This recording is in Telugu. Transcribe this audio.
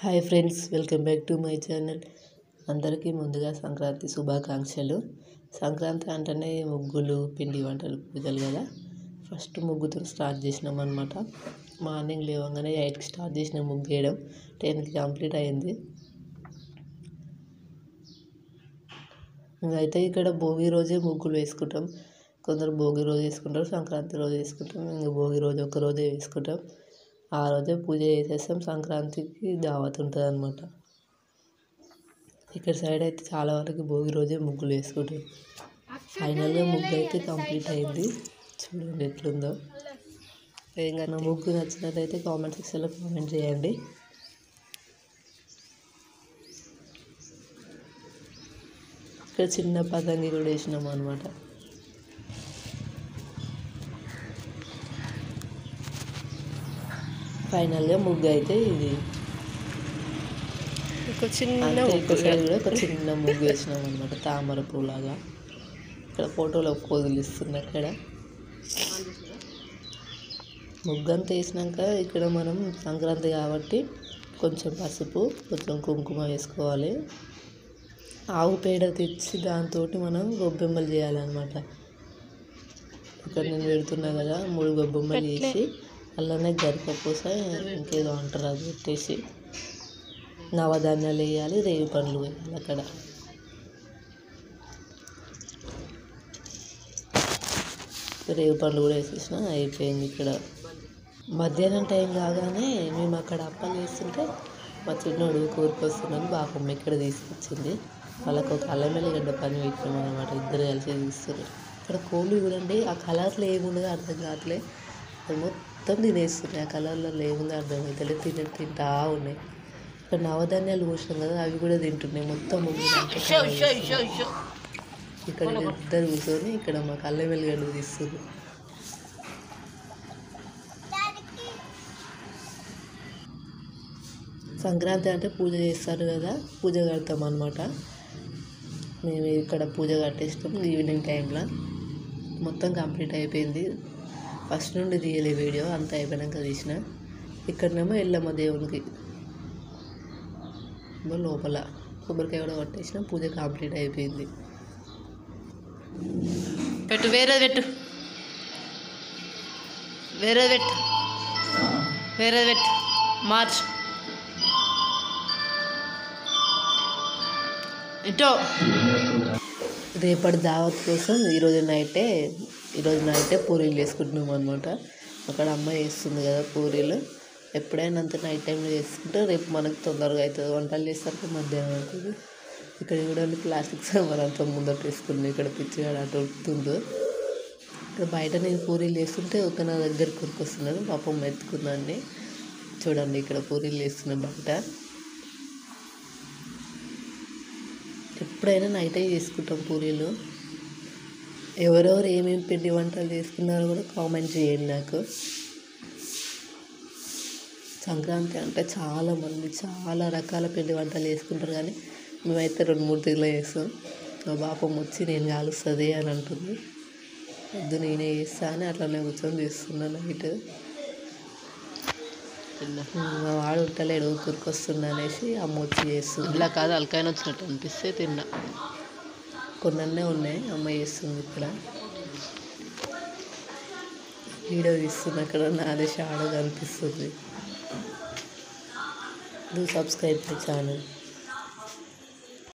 hi friends welcome back to my channel అందరికీ ముందుగా సంక్రాంతి శుభాకాంక్షలు సంక్రాంతి అంటేనే ముగ్గులు పిండి వంటలు పూజలు కదా ఫస్ట్ ముగ్గుతో స్టార్ట్ చేసినాం అనమాట మార్నింగ్ లేవగానే ఎయిట్కి స్టార్ట్ చేసిన ముగ్గు వేయడం టెన్కి కంప్లీట్ అయింది అయితే ఇక్కడ భోగి రోజే ముగ్గులు వేసుకుంటాం కొందరు భోగి రోజు వేసుకుంటారు సంక్రాంతి రోజు వేసుకుంటాం ఇంకా భోగి రోజు ఒక రోజే వేసుకుంటాం ఆ రోజే పూజ చేసేస్తాం సంక్రాంతికి దావత్ ఉంటుంది అనమాట ఇక్కడ సైడ్ అయితే చాలా వరకు భోగి రోజే ముగ్గులు వేసుకుంటాం ఫైనల్గా ముగ్గు అయితే కంప్లీట్ అయింది చూడండి ఎట్లుందో నా ముగ్గు నచ్చినట్లయితే కామెంట్ సెక్షన్లో కామెంట్ చేయండి ఇక్కడ చిన్న పతంగి కూడా వేసినాం అనమాట ఫైనల్గా ముగ్గు అయితే ఇది ఒక చిన్న అంతే ఇక్కడ ముగ్గు సైడ్ కూడా ఒక చిన్న ముగ్గు వేసినాం అనమాట తామర పూలాగా ఇక్కడ ఫోటోలో పోజులు ఇస్తుంది అక్కడ ముగ్గు అంతా వేసినాక ఇక్కడ మనం సంక్రాంతి కాబట్టి కొంచెం పసుపు కొంచెం కుంకుమ వేసుకోవాలి ఆవు పేడ తెచ్చి దాంతో మనం గొబ్బెమ్మలు చేయాలన్నమాట ఇక్కడ నేను పెడుతున్నా కదా మూడు గొబ్బెమ్మలు చేసి అలానే గరికపూస ఇంకేదో అంటారు అది పెట్టేసి నవధాన్యాలు వేయాలి రేగి పండ్లు వేయాలి అక్కడ రేగి పండ్లు కూడా వేసేసిన అయిపోయింది ఇక్కడ మధ్యాహ్నం టైం కాగానే మేము అక్కడ అప్పలు వేస్తుంటే మా చిన్నోడు కూరుకొస్తున్నాను బాపమ్మ ఇక్కడ తీసుకొచ్చింది వాళ్ళకు ఒక అల్లం వెల్లిగడ్డ పని పెట్టినాం అనమాట ఇద్దరు కలిసి తీస్తున్నారు ఇక్కడ కోళ్ళు చూడండి ఆ కలర్లో ఏముండదో అర్థం కావట్లే అది మొత్తం తినేస్తున్నాయి ఆ కలర్లలో ఏముందో అర్థం అవుతలేదు తిన తింటా ఉన్నాయి ఇక్కడ నవధాన్యాలు పోసినాం కదా అవి కూడా తింటున్నాయి మొత్తం ముగ్గురు ఇక్కడ ఇద్దరు కూర్చొని ఇక్కడ మాకు అల్లం వెల్లిగడ్డ తీస్తుంది సంక్రాంతి అంటే పూజ చేస్తారు కదా పూజ కడతాం అనమాట మేము ఇక్కడ పూజ కట్టేస్తాం ఈవినింగ్ టైంలో మొత్తం కంప్లీట్ అయిపోయింది ఫస్ట్ నుండి తీయలే వీడియో అంతా అయిపోయాక తీసిన ఇక్కడనేమో ఎల్లమ్మ దేవునికి ఏమో లోపల కొబ్బరికాయ కూడా కొట్టేసిన పూజ కంప్లీట్ అయిపోయింది పెట్టు వేరేది పెట్టు వేరేది పెట్టు వేరేది పెట్టు మార్చ్ ఇటో రేపటి దావత్ కోసం ఈరోజు నైటే ఈరోజు నైటే పూరీలు చేసుకుంటున్నాం అనమాట అక్కడ అమ్మ చేస్తుంది కదా పూరీలు ఎప్పుడైనా అంత నైట్ టైంలో చేసుకుంటే రేపు మనకు తొందరగా అవుతుంది వంటలు చేసరికి మధ్యాహ్నం అవుతుంది ఇక్కడ కూడా ప్లాస్టిక్ సామాన్ అంతా ముందట వేసుకున్నాం ఇక్కడ పిచ్చిగాడు అటు ఉడుకుతుందో ఇక్కడ బయట నేను పూరీలు చేస్తుంటే ఒక నా దగ్గర కొనుక్కొస్తున్నాను పాపం ఎత్తుకున్నాన్ని చూడండి ఇక్కడ పూరీలు చేస్తున్నా బయట ఎప్పుడైనా నైటే చేసుకుంటాం పూరీలు ఎవరెవరు ఏమేమి పిండి వంటలు చేసుకున్నారో కూడా కామెంట్ చేయండి నాకు సంక్రాంతి అంటే చాలా మంది చాలా రకాల పిండి వంటలు చేసుకుంటారు కానీ మేమైతే రెండు మూడు తీరులో చేస్తాం మా పాపం వచ్చి నేను కాలుస్తుంది అని అంటుంది వద్దు నేనే చేస్తా అని అట్లనే కూర్చొని చేస్తున్నా నైట్ మా వాడు ఉంటలేడు ఊరికొస్తున్నా అనేసి అమ్మ వచ్చి చేస్తుంది ఇలా కాదు అలకాయన వచ్చినట్టు అనిపిస్తే తిన్నా కొన్నన్నే ఉన్నాయి అమ్మ చేస్తుంది ఇక్కడ వీడియో తీస్తున్న అక్కడ నాదే షాడో కనిపిస్తుంది డూ సబ్స్క్రైబ్ మై ఛానల్